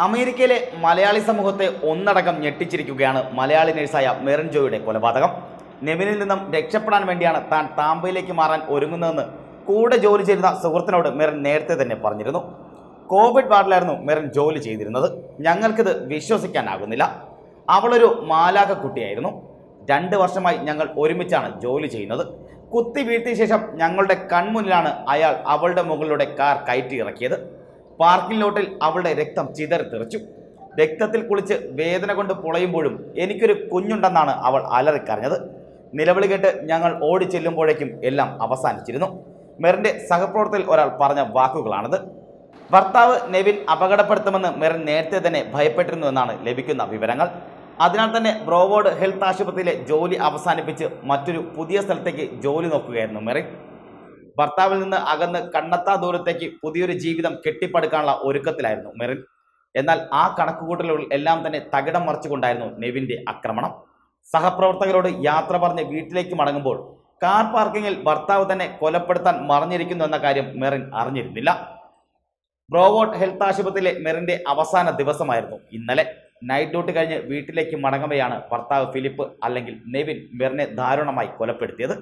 അമേരിക്കയിലെ മലയാളി സമൂഹത്തെ ഒന്നടങ്കം ഞെട്ടിച്ചിരിക്കുകയാണ് മലയാളി നഴ്സായ മെറിൻ ജോയുടെ കൊലപാതകം നെവിനിൽ നിന്നും രക്ഷപ്പെടാൻ വേണ്ടിയാണ് താൻ താമ്പയിലേക്ക് മാറാൻ ഒരുങ്ങുന്നതെന്ന് കൂടെ ജോലി ചെയ്തിരുന്ന സുഹൃത്തിനോട് മെറിൻ നേരത്തെ തന്നെ പറഞ്ഞിരുന്നു കോവിഡ് വാർഡിലായിരുന്നു മെറിൻ ജോലി ചെയ്തിരുന്നത് ഞങ്ങൾക്കിത് വിശ്വസിക്കാനാകുന്നില്ല അവളൊരു മാലാക കുട്ടിയായിരുന്നു രണ്ട് വർഷമായി ഞങ്ങൾ ഒരുമിച്ചാണ് ജോലി ചെയ്യുന്നത് കുത്തി വീഴ്ത്തിയ ശേഷം ഞങ്ങളുടെ കൺമുന്നിലാണ് അയാൾ അവളുടെ മുകളിലൂടെ കാർ കയറ്റി ഇറക്കിയത് പാർക്കിംഗ് ലോട്ടിൽ അവളുടെ രക്തം ചിതറിത്തെറിച്ചു രക്തത്തിൽ കുളിച്ച് വേദന കൊണ്ട് പുളയുമ്പോഴും എനിക്കൊരു കുഞ്ഞുണ്ടെന്നാണ് അവൾ അലറിക്കറിഞ്ഞത് നിലവിളി കേട്ട് ഞങ്ങൾ ഓടി ചെല്ലുമ്പോഴേക്കും എല്ലാം അവസാനിച്ചിരുന്നു മെറിന്റെ സഹപ്രവർത്തകരിൽ ഒരാൾ പറഞ്ഞ വാക്കുകളാണിത് ഭർത്താവ് നെവിൻ അപകടപ്പെടുത്തുമെന്ന് മെറിൻ നേരത്തെ തന്നെ ഭയപ്പെട്ടിരുന്നു എന്നാണ് ലഭിക്കുന്ന വിവരങ്ങൾ അതിനാൽ തന്നെ ബ്രോവോർഡ് ഹെൽത്ത് ആശുപത്രിയിലെ ജോലി അവസാനിപ്പിച്ച് മറ്റൊരു പുതിയ സ്ഥലത്തേക്ക് ജോലി നോക്കുകയായിരുന്നു മെറിൻ ഭർത്താവിൽ നിന്ന് അകന്ന് കണ്ണെത്താ ദൂരത്തേക്ക് പുതിയൊരു ജീവിതം കെട്ടിപ്പടുക്കാനുള്ള ഒരുക്കത്തിലായിരുന്നു മെറിൻ എന്നാൽ ആ കണക്കുകൂട്ടലുകൾ എല്ലാം തന്നെ തകിടം മറിച്ചുകൊണ്ടായിരുന്നു നെവിന്റെ ആക്രമണം സഹപ്രവർത്തകരോട് യാത്ര പറഞ്ഞ് വീട്ടിലേക്ക് മടങ്ങുമ്പോൾ കാർ പാർക്കിങ്ങിൽ ഭർത്താവ് തന്നെ കൊലപ്പെടുത്താൻ മറഞ്ഞിരിക്കുന്നു എന്ന കാര്യം മെറിൻ അറിഞ്ഞിരുന്നില്ല ബ്രോവോട്ട് ഹെൽത്ത് ആശുപത്രിയിലെ മെറിന്റെ അവസാന ദിവസമായിരുന്നു ഇന്നലെ നൈറ്റ് ഡ്യൂട്ടി കഴിഞ്ഞ് വീട്ടിലേക്ക് മടങ്ങവെയാണ് ഭർത്താവ് ഫിലിപ്പ് അല്ലെങ്കിൽ നെവിൻ മെറിനെ ദാരുണമായി കൊലപ്പെടുത്തിയത്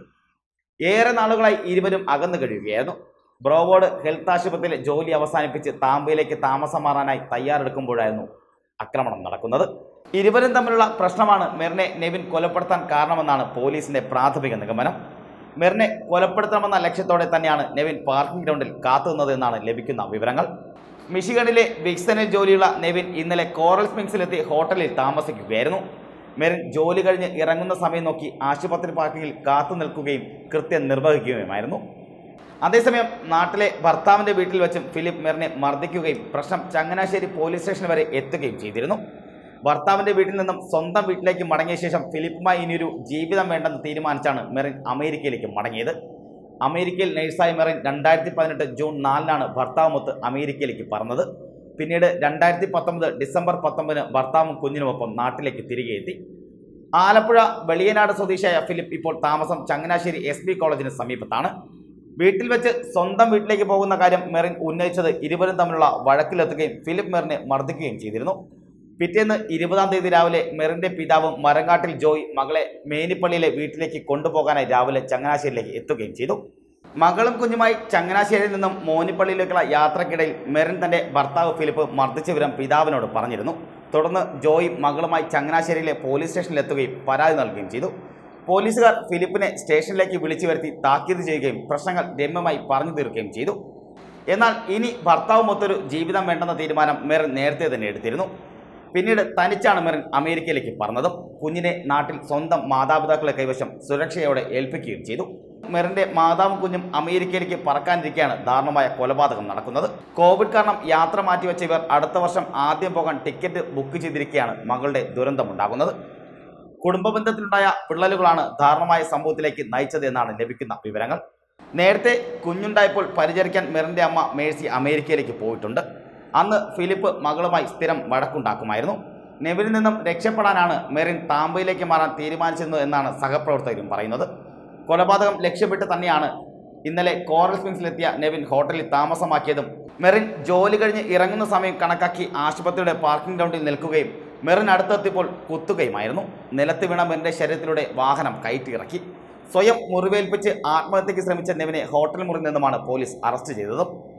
ഏറെ നാളുകളായി ഇരുവരും അകന്നു കഴിയുകയായിരുന്നു ബ്രോവോഡ് ഹെൽത്ത് ആശുപത്രിയിലെ ജോലി അവസാനിപ്പിച്ച് താമ്പയിലേക്ക് താമസം മാറാനായി തയ്യാറെടുക്കുമ്പോഴായിരുന്നു ആക്രമണം നടക്കുന്നത് ഇരുവരും തമ്മിലുള്ള പ്രശ്നമാണ് മെറിനെ നെവിൻ കൊലപ്പെടുത്താൻ കാരണമെന്നാണ് പോലീസിന്റെ പ്രാഥമിക നിഗമനം മെറിനെ കൊലപ്പെടുത്തണമെന്ന ലക്ഷ്യത്തോടെ തന്നെയാണ് നെവിൻ പാർക്കിംഗ് ഗ്രൗണ്ടിൽ കാത്തുനിന്നത് എന്നാണ് ലഭിക്കുന്ന വിവരങ്ങൾ മിഷിഗണിലെ വിക്സനിൽ ജോലിയുള്ള നെവിൻ ഇന്നലെ കോറൽ സ്പ്രിങ്സിലെത്തി ഹോട്ടലിൽ താമസിക്കുകയായിരുന്നു മെറിൻ ജോലി കഴിഞ്ഞ് ഇറങ്ങുന്ന സമയം നോക്കി ആശുപത്രി പാർക്കിങ്ങിൽ കാത്തു നിൽക്കുകയും കൃത്യം നിർവഹിക്കുകയുമായിരുന്നു അതേസമയം നാട്ടിലെ ഭർത്താവിന്റെ വീട്ടിൽ വെച്ചും ഫിലിപ്പ് മെറിനെ മർദ്ദിക്കുകയും പ്രശ്നം ചങ്ങനാശ്ശേരി പോലീസ് സ്റ്റേഷൻ വരെ എത്തുകയും ചെയ്തിരുന്നു ഭർത്താവിന്റെ വീട്ടിൽ നിന്നും സ്വന്തം വീട്ടിലേക്ക് മടങ്ങിയ ശേഷം ഫിലിപ്പുമായി ഇനിയൊരു ജീവിതം വേണ്ടെന്ന് തീരുമാനിച്ചാണ് മെറിൻ അമേരിക്കയിലേക്ക് മടങ്ങിയത് അമേരിക്കയിൽ നഴ്സായ മെറിൻ രണ്ടായിരത്തി പതിനെട്ട് ജൂൺ നാലിനാണ് ഭർത്താവുമൊത്ത് അമേരിക്കയിലേക്ക് പറന്നത് പിന്നീട് രണ്ടായിരത്തി പത്തൊമ്പത് ഡിസംബർ പത്തൊമ്പതിന് ഭർത്താവും കുഞ്ഞിനുമൊപ്പം നാട്ടിലേക്ക് തിരികെ എത്തി ആലപ്പുഴ വെളിയനാട് സ്വദേശിയായ ഫിലിപ്പ് ഇപ്പോൾ താമസം ചങ്ങനാശ്ശേരി എസ് ബി കോളേജിന് സമീപത്താണ് വീട്ടിൽ വെച്ച് സ്വന്തം വീട്ടിലേക്ക് പോകുന്ന കാര്യം മെറിൻ ഉന്നയിച്ചത് ഇരുവരും തമ്മിലുള്ള വഴക്കിലെത്തുകയും ഫിലിപ്പ് മെറിനെ മർദ്ദിക്കുകയും ചെയ്തിരുന്നു പിറ്റേന്ന് ഇരുപതാം തീയതി രാവിലെ മെറിന്റെ പിതാവും മരങ്ങാട്ടിൽ ജോയ് മകളെ മേനിപ്പള്ളിയിലെ വീട്ടിലേക്ക് കൊണ്ടുപോകാനായി രാവിലെ ചങ്ങനാശ്ശേരിയിലേക്ക് എത്തുകയും ചെയ്തു മകളും കുഞ്ഞുമായി ചങ്ങനാശ്ശേരിയിൽ നിന്നും മോനിപ്പള്ളിയിലേക്കുള്ള യാത്രക്കിടയിൽ മെറിൻ തന്റെ ഭർത്താവ് ഫിലിപ്പ് മർദ്ദിച്ച വിവരം പിതാവിനോട് പറഞ്ഞിരുന്നു തുടർന്ന് ജോയ് മകളുമായി ചങ്ങനാശ്ശേരിയിലെ പോലീസ് സ്റ്റേഷനിലെത്തുകയും പരാതി നൽകുകയും ചെയ്തു പോലീസുകാർ ഫിലിപ്പിനെ സ്റ്റേഷനിലേക്ക് വിളിച്ചു വരുത്തി താക്കീത് ചെയ്യുകയും പ്രശ്നങ്ങൾ രമ്യമായി പറഞ്ഞു തീർക്കുകയും ചെയ്തു എന്നാൽ ഇനി ഭർത്താവുമൊത്തൊരു ജീവിതം വേണ്ടെന്ന തീരുമാനം മെറിൻ നേരത്തെ തന്നെ എടുത്തിരുന്നു പിന്നീട് തനിച്ചാണ് മെറിൻ അമേരിക്കയിലേക്ക് പറഞ്ഞതും കുഞ്ഞിനെ നാട്ടിൽ സ്വന്തം മാതാപിതാക്കളെ കൈവശം സുരക്ഷയോടെ ഏൽപ്പിക്കുകയും ചെയ്തു മെറിന്റെ മാതാവും കുഞ്ഞും അമേരിക്കയിലേക്ക് പറക്കാനിരിക്കെയാണ് ദാരുണമായ കൊലപാതകം നടക്കുന്നത് കോവിഡ് കാരണം യാത്ര മാറ്റിവെച്ച ഇവർ അടുത്ത വർഷം ആദ്യം പോകാൻ ടിക്കറ്റ് ബുക്ക് ചെയ്തിരിക്കെയാണ് മകളുടെ ദുരന്തമുണ്ടാകുന്നത് കുടുംബ ബന്ധത്തിലുണ്ടായ പിള്ളലുകളാണ് ദാരുണമായ സംഭവത്തിലേക്ക് നയിച്ചത് എന്നാണ് ലഭിക്കുന്ന വിവരങ്ങൾ നേരത്തെ കുഞ്ഞുണ്ടായപ്പോൾ പരിചരിക്കാൻ മെറിന്റെ അമ്മ മേഴ്സി അമേരിക്കയിലേക്ക് പോയിട്ടുണ്ട് അന്ന് ഫിലിപ്പ് മകളുമായി സ്ഥിരം വഴക്കുണ്ടാക്കുമായിരുന്നു നെവിനിൽ നിന്നും രക്ഷപ്പെടാനാണ് മെറിൻ താമ്പയിലേക്ക് മാറാൻ തീരുമാനിച്ചിരുന്നത് എന്നാണ് സഹപ്രവർത്തകരും പറയുന്നത് കൊലപാതകം ലക്ഷ്യമിട്ട് തന്നെയാണ് ഇന്നലെ കോറൽ സ്പ്രിങ്സിലെത്തിയ നെവിൻ ഹോട്ടലിൽ താമസമാക്കിയതും മെറിൻ ജോലി കഴിഞ്ഞ് ഇറങ്ങുന്ന സമയം കണക്കാക്കി ആശുപത്രിയുടെ പാർക്കിംഗ് ഗ്രൗണ്ടിൽ നിൽക്കുകയും മെറിൻ അടുത്തെത്തിയപ്പോൾ കുത്തുകയുമായിരുന്നു നിലത്ത് വീണ മെറിന്റെ ശരീരത്തിലൂടെ വാഹനം കയറ്റിയിറക്കി സ്വയം മുറിവേൽപ്പിച്ച് ആത്മഹത്യയ്ക്ക് ശ്രമിച്ച നെവിനെ ഹോട്ടൽ മുറിയിൽ നിന്നുമാണ് പോലീസ് അറസ്റ്റ് ചെയ്തത്